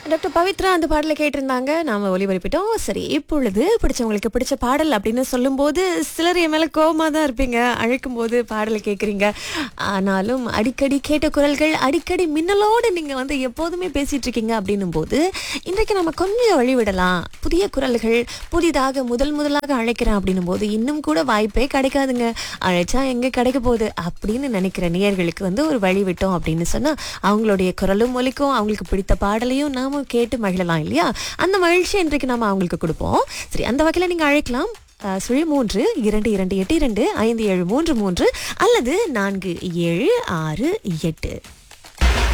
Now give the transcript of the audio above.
doctor Pavithra அந்த பாடலை கேட்டிருந்தாங்க நாம ஒளிபரப்பிட்டோம் சரி இப்பொழுது பிடிச்சவங்களுக்கு பிடிச்ச பாடல் அப்படின்னு சொல்லும்போது சிலர் என் மேல கோவமா தான் இருப்பீங்க அழைக்கும் போது பாடலை கேட்குறீங்க ஆனாலும் அடிக்கடி கேட்ட குரல்கள் அடிக்கடி மின்னலோடு நீங்க வந்து எப்போதுமே பேசிட்டு இருக்கீங்க அப்படின்னும் போது இன்றைக்கு நம்ம கொஞ்சம் வழிவிடலாம் புதிய குரல்கள் புதிதாக முதல் முதலாக அழைக்கிறேன் அப்படின்னும் போது இன்னும் கூட வாய்ப்பே கிடைக்காதுங்க அழைச்சா எங்க கிடைக்க போகுது அப்படின்னு நினைக்கிற நேயர்களுக்கு வந்து ஒரு வழி விட்டோம் அப்படின்னு சொன்னா அவங்களுடைய குரலும் ஒலிக்கும் அவங்களுக்கு பிடித்த பாடலையும் நாம கேட்டு மகிழலாம் இல்லையா அந்த மகிழ்ச்சி இன்றைக்கு நாம அவங்களுக்கு கொடுப்போம் சரி அந்த வகையில நீங்க அழைக்கலாம் அஹ், சுழி மூன்று இரண்டு இரண்டு எட்டு இரண்டு ஐந்து ஏழு மூன்று மூன்று அல்லது நான்கு ஏழு ஆறு எட்டு